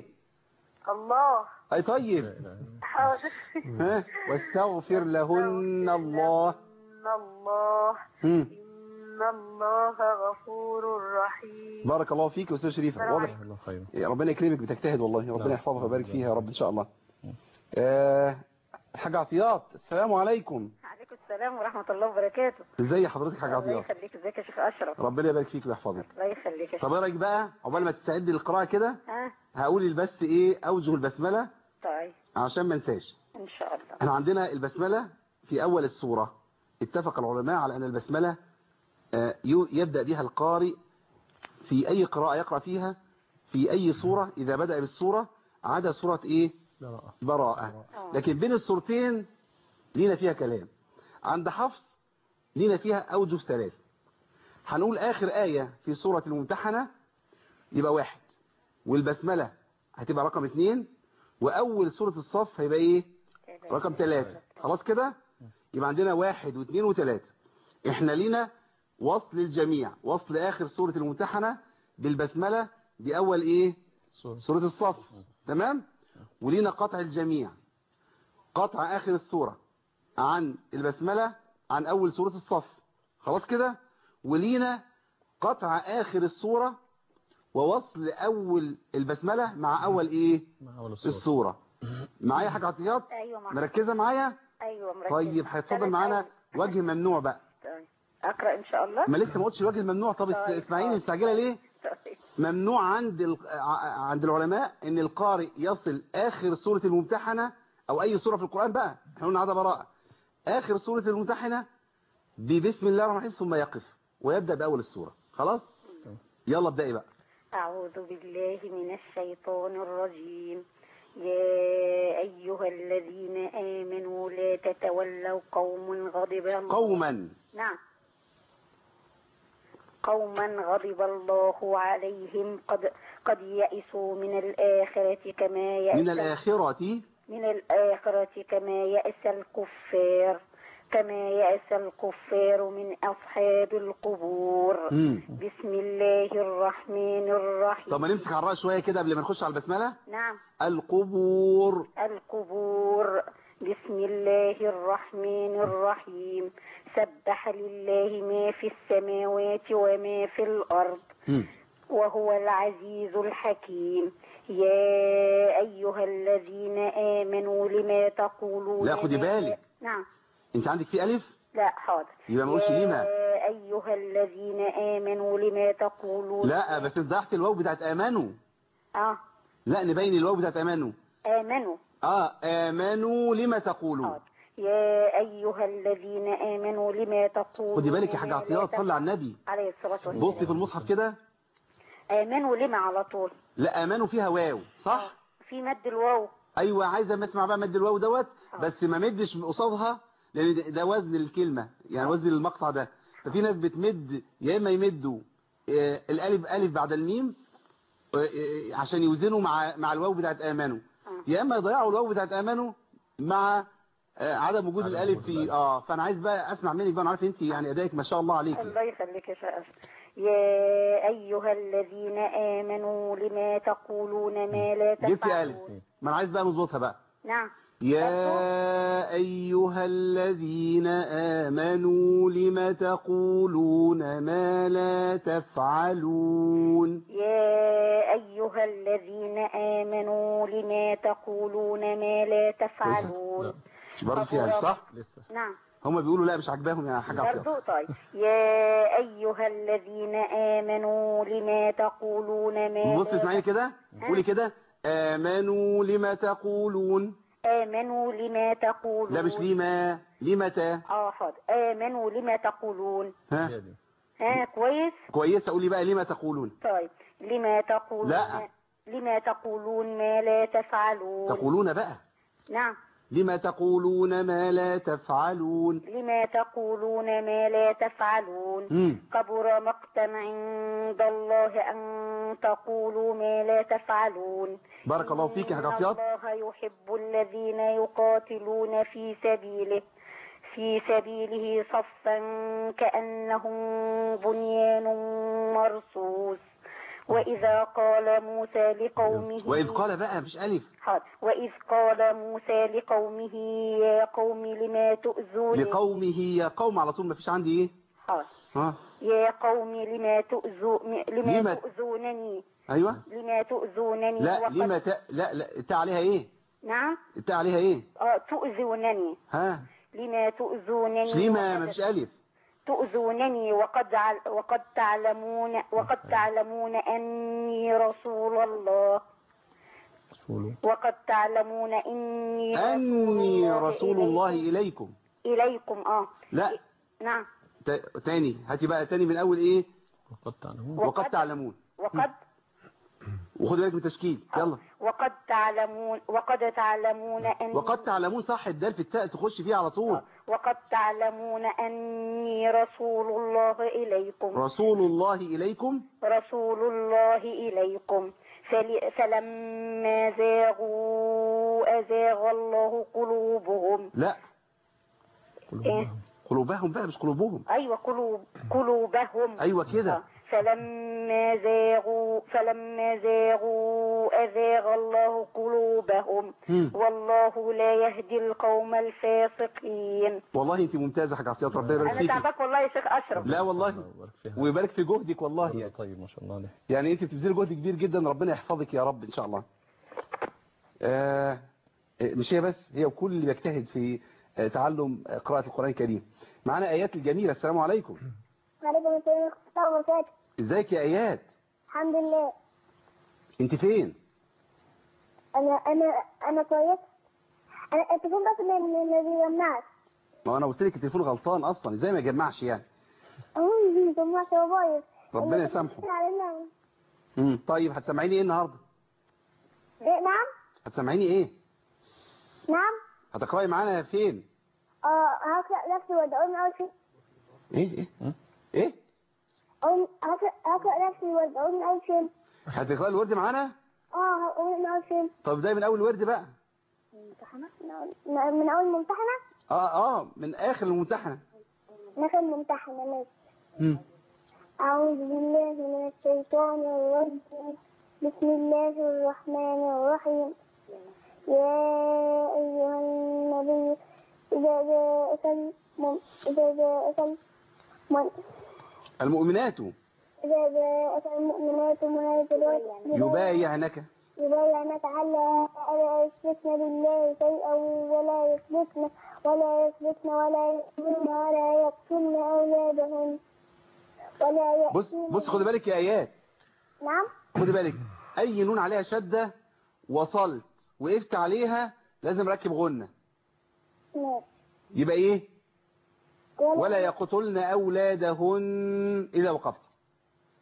الله اي طيب لا إله إلا الله. حاضر ها واستغفر لهن الله إن الله مم. إن الله غفور رحيم بارك الله فيك يا استاذ شريفه السلام واضح جزاه الله خيرا يا ربنا يكرمك بتجتهد والله ربنا نعم. يحفظها ويبارك فيها يا رب ان شاء الله آه، حاج عطيات السلام عليكم عليكم السلام ورحمة الله وبركاته ازي حضرتك حاج الله عطيات يخليك ازيك يا شيخ أشرف ربنا يبارك فيك ويحفظك الله يخليك يا طب شيخ ايه رايك بقى عقبال ما تستعد للقراءه كده ها هقول بس ايه اوجه البسمله طيب عشان ما انساش إن شاء الله احنا عندنا البسمله في اول السوره اتفق العلماء على ان البسمله آه، يو- يبدا بها القارئ في اي قراءه يقرا فيها في اي سوره اذا بدا بالسوره عدا سوره ايه براءة براءه آه. لكن بين الصورتين لينا فيها كلام عند حفص لينا فيها أوجه ثلاث هنقول آخر آية في سورة الممتحنة يبقى واحد والبسملة هتبقى رقم اثنين وأول سورة الصف هيبقى إيه رقم ثلاثة خلاص كده يبقى عندنا واحد واثنين وثلاثة احنا لينا وصل الجميع وصل آخر سورة الممتحنة بالبسملة دي أول إيه سورة سورة الصف تمام ولينا قطع الجميع قطع آخر السورة عن البسملة عن أول سورة الصف خلاص كده ولينا قطع آخر السورة ووصل أول البسملة مع أول إيه مع أول السورة السورة معايا حاجة عطيات أيوة معك مركزة معايا أيوة مركز طيب هيتفضل ثلاث معانا آيات. وجه ممنوع بقى طيب. أقرأ إن شاء الله ما لسه ما قلتش الوجه الممنوع طب طيب، اسمعيني طيب. مستعجلة ليه طيب. ممنوع عند ال... ع- عند العلماء ان القارئ يصل اخر سورة الممتحنة او اي سورة في القرآن بقى احنا قلنا عدا براءة اخر سورة الممتحنة ببسم الله الرحمن الرحيم ثم يقف ويبدأ باول السورة خلاص يلا ابدأي بقى أعوذ بالله من الشيطان الرجيم يا أيها الذين آمنوا لا تتولوا قوم غضب الله قوما نعم قوما غضب الله عليهم قد قد يئسوا من الآخرة كما يئس من الآخرة من الآخرة كما يأس الكفار كما يأس الكفار من أصحاب القبور مم. بسم الله الرحمن الرحيم طب ما نمسك على الراء شوية كده قبل ما نخش على البسملة نعم القبور القبور بسم الله الرحمن الرحيم سبح لله ما في السماوات وما في الأرض مم. وهو العزيز الحكيم يا أيها الذين آمنوا لما تقولون لا، خدي ما- بالك. نعم انت عندك في ألف لا حاضر يبقى ما اقولش لما يا أيها الذين آمنوا لما تقولون لا بس انت ضحت الواو بتاعت آمنوا آه لا نبين الواو بتاعت آمنوا آمنوا اه آمنوا لما تقولون حاضر يا أيها الذين آمنوا لما تقولون خدي بالك يا حاج ما لا عطيات صلي على تفعلون. النبي عليه الصلاة والسلام بصي في المصحف كده آمنوا لما على طول لا امانوا فيها واو صح في مد الواو ايوه عايز اما اسمع بقى مد الواو دوت آه. بس ما مدش قصادها لان ده- ده وزن الكلمه يعني وزن المقطع ده ففي ناس بتمد يا اما يمدوا آه، الالف الف بعد الميم آه، آه، عشان يوزنوا مع مع الواو بتاعت امنوا آه. يا اما يضيعوا الواو بتاعت امنوا مع آه، عدم وجود عدم الالف وجود في الألف. اه فانا عايز بقى اسمع منك بقى انا عارف انت يعني ادائك ما شاء الله عليكي الله يخليك يا شرف يا أيها الذين آمنوا لما تقولون ما لا جبتي الف تفعلون ما انا عايز بقى نظبطها بقى نعم يا أيها الذين آمنوا لم تقولون ما لا تفعلون يا أيها الذين آمنوا لما تقولون ما لا تفعلون لا برضه فيها صح لسه نعم هم بيقولوا لا مش عاجباهم يا حاجة عطية برضو طيب يا أيها الذين آمنوا لما تقولون ما بص لا اسمعيني كده قولي كده آمنوا لما تقولون آمنوا لما تقولون لا مش لما لمتى اه حاضر آمنوا لما تقولون ها هي دي ها كويس كويسة قولي بقى لما تقولون طيب لما تقولون لا. لما تقولون ما لا تفعلون تقولون بقى نعم لما تقولون ما لا تفعلون لما تقولون ما لا تفعلون مم. كبر مقتا عند الله أن تقولوا ما لا تفعلون بارك الله فيك يا إن حاج عطيات الله يحب الذين يقاتلون في سبيله في سبيله صفا كأنهم بنيان مرصوص وإذا قال موسى لقومه وإذ قال بقى مش ألف حاضر. وإذ قال موسى لقومه يا قوم لما تؤذون لقومه يا قوم على طول ما فيش عندي ايه حاضر. ها يا قوم لما تؤذو لما لما- تؤذونني ايوه لما تؤذونني لا وقد- لما ت... لا لا التاء عليها ايه نعم التاء عليها ايه اه تؤذونني ها لما تؤذونني مش لما وقد- ما فيش الف تؤذونني وقد عل... وقد تعلمون وقد تعلمون أني رسول الله رسوله وقد تعلمون إني اني رسول الله إليكم, اليكم إليكم اه لا نعم ت... تاني هاتي بقى تاني من اول ايه وقد تعلمون وقد- وقد تعلمون وقد وخد بالك من التشكيل يلا وقد تعلمون وقد تعلمون أني وقد تعلمون صح الدال في التاء تخش فيها على طول وقد تعلمون أني رسول الله إليكم رسول الله اليكم رسول الله إليكم فل... فلما زاغوا أزاغ الله قلوبهم لا إيه؟ قلوبهم بقى مش قلوبهم أيوة قلوب قلوبهم ايوه كده آه. فلما زاغوا فلما زاغوا أزاغ الله قلوبهم هم. والله لا يهدي القوم الفاسقين والله انت ممتازه يا حاج عطيات ربنا يبارك أنا فيكي تعبك والله يا شيخ أشرف لا والله الله يبارك فيها ويبارك في جهدك والله والله يعني. طيب ما شاء الله عليه يعني انت بتبذلي جهد كبير جدا ربنا يحفظك يا رب ان شاء الله آه مش هي بس هي وكل اللي بيجتهد في آه، تعلم آه، قراءة القرآن الكريم معانا آيات الجميلة السلام عليكم وعليكم السلام ورحمة الله وبركاته ازيك يا آيات الحمد لله انت فين أنا أنا أنا كويس أنا التليفون بس اللي اللي بيجمعك ما انا قلت لك التليفون غلطان اصلا ازاي ما يجمعش يعني أهو بيجمعك هو بايظ ربنا يسامحه علينا امم طيب هتسمعيني ايه النهارده إيه نعم هتسمعيني ايه نعم هتقراي معانا فين اه هقرأ نفسي وأقول من أول شيء ايه ايه م? ايه أقول هقرأ هقرأ نفسي وأقول من أول شيء هتقراي الورد معانا اه هقول من أول شيء طب ده من اول ورد بقى ممتحنة من أول من أول ممتحنة اه اه من اخر الممتحنه ناخد ممتحنة ماشي مم. أعوذ بالله من الشيطان الرجيم بسم الله الرحمن الرحيم يا أيها النبي إذا جاءك الم... إذا جاءك الم... المؤمنات إذا جاءك المؤمنات مهاجرات يبايعنك يبايعنك على ألا يشركن بالله شيئا ولا يثبتن ولا يثبتن ولا يؤمن ولا يقتلن أولادهن ولا بص يأتين بص خدي بالك يا ايات نعم خدي بالك اي نون عليها شدة وصلت وقفت عليها لازم ركب غنة ماشي يبقى ايه ولا يقتلن اولادهن اذا وقفت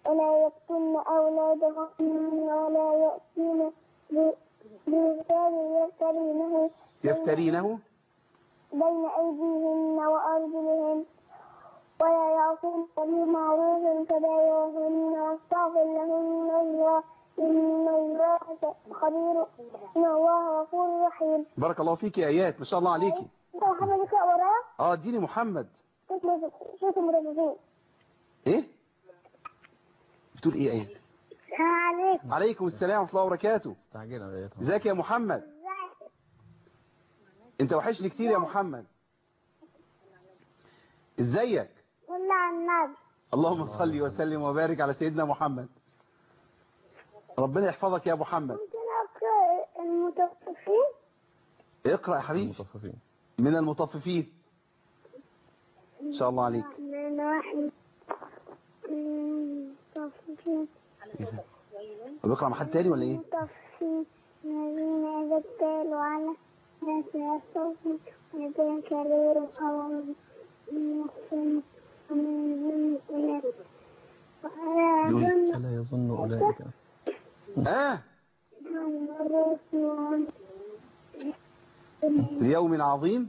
ولا يقتلن أولادهن ولا يأتين ب- ببهتان يفترينه يفترينه بين أيديهن وأرجلهن ولا يعصين بمعروف فبايعهن واستغفر لهن الله إن الله خبير إن الله غفور رحيم. بارك الله فيك يا ايات ما شاء الله عليكي أنت محمد اقرأ ورايا اه اديني محمد صوت المدرسين. ايه بتقول ايه يا ايات السلام عليكم. عليكم السلام ورحمه الله وبركاته استعجلنا بقيتهم ازيك يا محمد انت وحشني كتير يا محمد ازيك صلى على النبي. اللهم صل وسلم وبارك على سيدنا محمد ربنا يحفظك يا محمد ممكن أقرأ المطففين؟ اقرأ يا حبيبي المطففين من المطففين ان شاء الله عليك من واحد من المطففين بقرأ مع حد تاني ولا ايه المطففين الذين إذا اكتالوا على الناس يستوفون ويبين كبير أو محسن ومن ذنب ولا يقول- يظن ألا يظن أولئك اه الرسول ليوم عظيم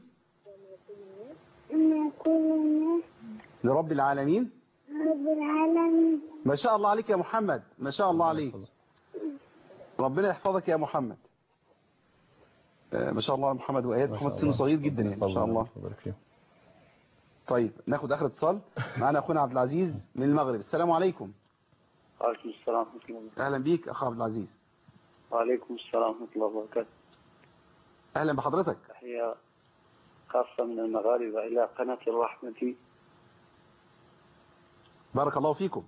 أن يكون الناس لرب العالمين رب العالمين ما شاء الله عليك يا محمد ما شاء الله عليك ربنا يحفظك يا محمد آه، ما شاء الله على محمد وآيات ما شاء محمد سنه الله. صغير جدا يعني ما شاء الله وبارك فيهم. طيب ناخد اخر اتصال معنا اخونا عبد العزيز من المغرب السلام عليكم وعليكم السلام ورحمة الله اهلا بيك اخ عبد العزيز وعليكم السلام ورحمة الله وبركاته اهلا بحضرتك تحية خاصة من المغاربة إلى قناة الرحمة بارك الله فيكم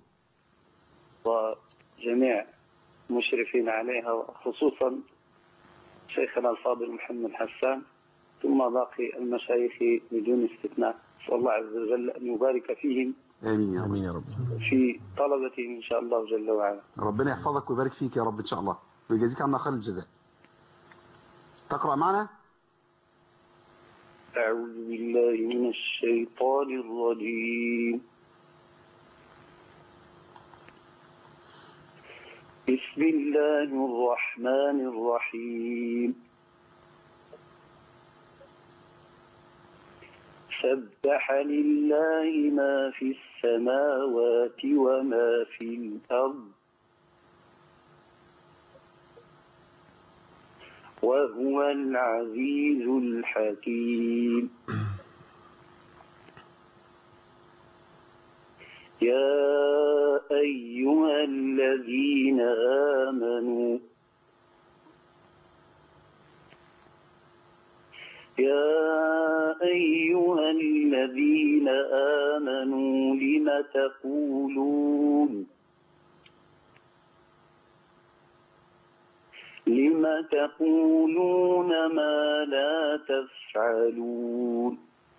وجميع المشرفين عليها خصوصا شيخنا الفاضل محمد حسان ثم باقي المشايخ بدون استثناء نسأل الله عز وجل أن يبارك فيهم امين يا رب آمين يا رب في طلبتهم إن شاء الله جل وعلا ربنا يحفظك ويبارك فيك يا رب ان شاء الله ويجازيك عنا خير الجزاء تقرأ معنا أعوذ بالله من الشيطان الرجيم بسم الله الرحمن الرحيم سبح لله ما في السماوات وما في الأرض وهو العزيز الحكيم يا أيها الذين آمنوا يا أيها الذين آمنوا لم تقولون لم تقولون ما لا تفعلون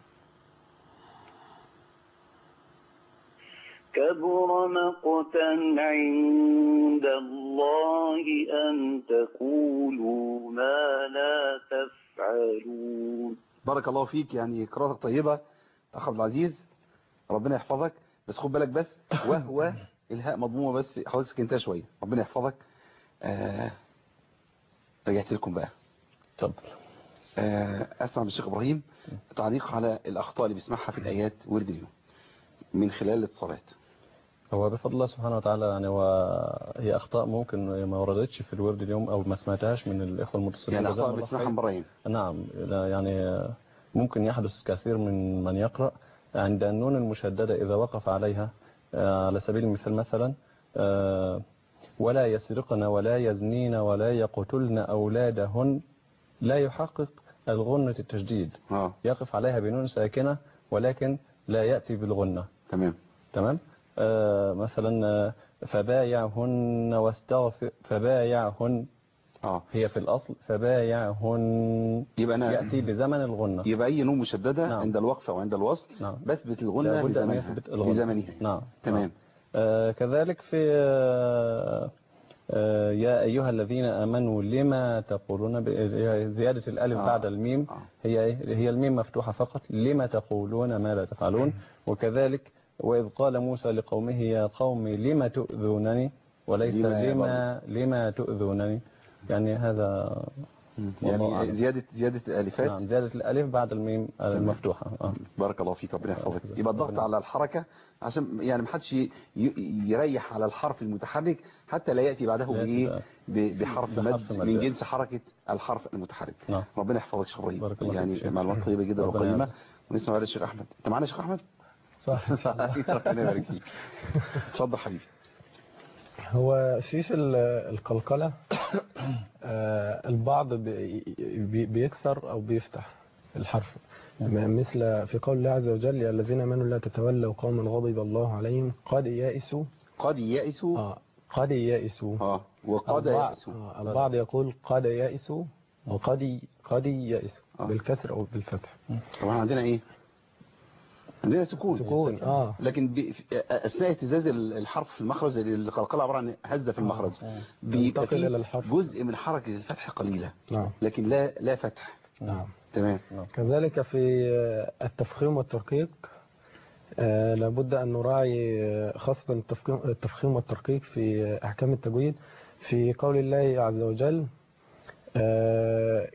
كبر مقتا عند الله أن تقولوا ما لا تفعلون بارك الله فيك يعني قراءتك طيبة اخ عبد العزيز ربنا يحفظك بس خد بالك بس وهو الهاء مضمومة بس حضرتك سكنتها شوية ربنا يحفظك آه رجعت لكم بقى اتفضل آه اسمع من الشيخ ابراهيم تعليق على الاخطاء اللي بيسمعها في الايات ورد اليوم من خلال الاتصالات هو بفضل الله سبحانه وتعالى يعني هو هي اخطاء ممكن ما وردتش في الورد اليوم او ما سمعتهاش من الاخوه المتصلين يعني جزاهم اخطاء الله بتسمعها خير. من براهين نعم لا يعني ممكن يحدث كثير من من يقرأ عند النون المشددة إذا وقف عليها آه، على سبيل المثال مثلا آه، ولا يسرقن ولا يزنين ولا يقتلن أولادهن لا يحقق الغنة التشديد اه يقف عليها بنون ساكنة ولكن لا يأتي بالغنة تمام تمام آه، مثلا آه، فبايعهن واستغفر فبايعهن اه هي في الأصل فبايعهن يبقى انا يأتي بزمن الغنة يبقى اي نون مشددة نعم. عند الوقف او عند الوصل نعم بثبت الغنة لابد أن لزمنها يثبت الغنة لزمنها نعم تمام آه كذلك في آه آه يا أيها الذين آمنوا لما تقولون ب- زيادة الألف آه. بعد الميم آه. هي إيه؟ هي الميم مفتوحة فقط لما تقولون ما لا تفعلون وكذلك وإذ قال موسى لقومه يا قوم لم تؤذونني وليس لما يا لما لما تؤذونني يعني هذا والله يعني أعلم. زيادة زيادة الألفات نعم زيادة الألف بعد الميم المفتوحة آه. بارك الله فيك ربنا يحفظك جزاك يبقى الله الضغط خير. على الحركة عشان يعني ما حدش ي- ي- يريح على الحرف المتحرك حتى لا يأتي بعده لا يأتي بإيه بقى. ب- بحرف بحرف مد مد. من جنس حركة الحرف المتحرك نعم ربنا يحفظك شيخ ابراهيم بارك الله فيك يعني شيخ. معلومات طيبة جدا ربنا وقيمة يعزك. ونسمع بعد الشيخ أحمد أنت معانا يا شيخ أحمد؟ صح ربنا يبارك فيك اتفضل حبيبي هو في في ال- القلقلة آه، البعض بي- بي- بيكسر أو بيفتح الحرف م- مثل في قول الله عز وجل يا الذين آمنوا لا تتولوا قوما غضب الله عليهم قد يائسوا قد يأسوا آه قد يائسوا اه وقد البعض, يأسوا آه البعض يقول قد يائسوا وقد قد يائسوا آه. بالكسر أو بالفتح طبعا عندنا ايه عندنا سكون سكون اه لكن بي- في- اثناء اهتزاز الحرف في المخرج القلقله عباره عن هزه في المخرج بيبقى ينتقل فيه إلى الحرف. جزء من حركه الفتح قليله نعم لكن لا لا فتح نعم تمام كذلك في التفخيم والترقيق آه، لابد أن نراعي آه، خاصة التفخيم التفخيم والترقيق في أحكام التجويد في قول الله عز وجل آه،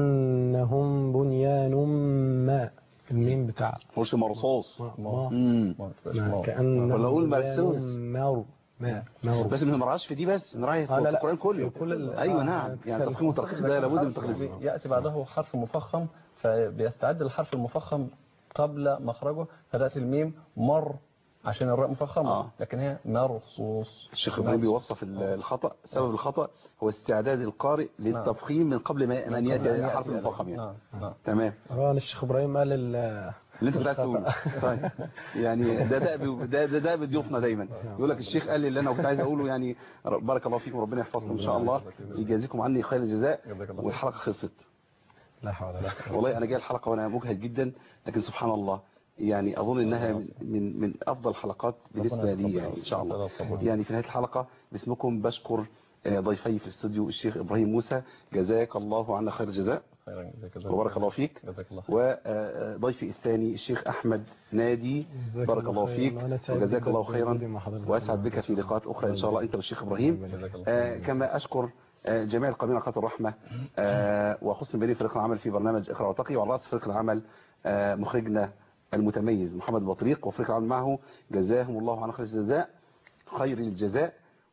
كأنهم بنيان ما الميم بتاع مش مرصوص ما ما امم ما تبقاش ما مو. كأنهم ولا أقول بنيان مرسوس. مار ما مار بس ما نراعيش في دي بس نراعي في آه، لا، لا. القران كله في كل ال- ايوه آه، نعم في يعني ال- تفخيم وترقيق ده لابد من تقليده يأتي بعده حرف مفخم فبيستعد الحرف المفخم قبل مخرجه فتأتي الميم مر عشان الراء مفخمة آه. لكن هي مرصوص الشيخ ابراهيم بيوصف ال- الخطا سبب الخطا هو استعداد القارئ للتفخيم من قبل ما ان ياتي حرف المفخم يعني نعم نعم تمام اه الشيخ ابراهيم قال ال- اللي انت كنت عايز تقوله طيب يعني ده ده ده ده, ده بضيوفنا دايما يقول لك الشيخ قال لي اللي انا كنت عايز اقوله يعني ر- بارك الله فيكم ربنا يحفظكم ان شاء الله يجازيكم عني خير الجزاء جزاك الله والحلقه خلصت لا حول ولا قوة والله انا جاي الحلقه وانا مجهد جدا لكن سبحان الله يعني اظن انها من من, من افضل الحلقات بالنسبه لي يعني ان شاء الله يعني في نهايه الحلقه باسمكم بشكر آه، ضيفي في الاستوديو الشيخ ابراهيم موسى جزاك الله عنا خير الجزاء خيرا جزاك الله وبارك الله فيك جزاك الله خير. وضيفي الثاني الشيخ أحمد نادي جزاك بارك الله خيراً. فيك وأنا سعيد وجزاك جداً الله بوجودي خيرا مع حضرتك. وأسعد بك في لقاءات أخرى إن شاء الله أنت والشيخ إبراهيم جزاك الله آه خير. كما أشكر آه جميع القائمين على قناة الرحمة آه وخصوصا بني فريق العمل في برنامج اقرأ وارتقي وعلى رأس فريق العمل آه مخرجنا المتميز محمد البطريق وفريق العمل معه جزاهم الله عن خير الجزاء خير الجزاء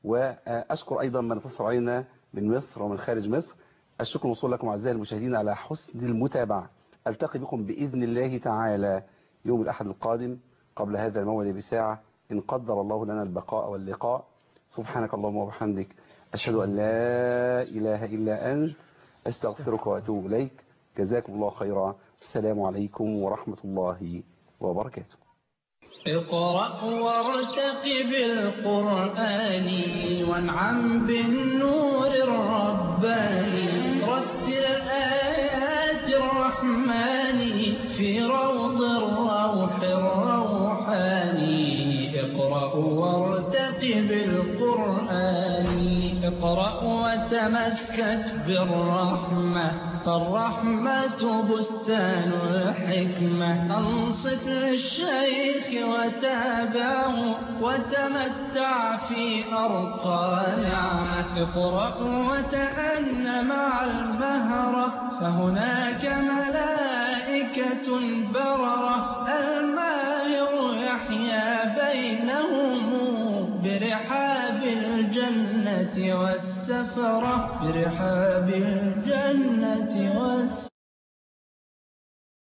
وأشكر أيضا من اتصل علينا من مصر ومن خارج مصر الشكر موصول لكم أعزائي المشاهدين على حسن المتابعة ألتقي بكم بإذن الله تعالى يوم الأحد القادم قبل هذا الموعد بساعة إن قدر الله لنا البقاء واللقاء سبحانك اللهم وبحمدك أشهد أن لا إله إلا أنت أستغفرك وأتوب إليك جزاكم الله خيرا السلام عليكم ورحمة الله وبركاته اقرأ وارتقب القرآن وانعم بالنور الرباني رتل آيات الرحمن في روض الروح الروحاني اقرأ وارتقب القرآن اقرأ وتمسك بالرحمة فالرحمة بستان الحكمة أنصت للشيخ وتابعه وتمتع في أرقى نعمة اقرأ وتأن مع المهرة فهناك ملائكة بررة الماهر يحيا بينهم برحاب الجنة والسفرة برحاب الجنة والسفرة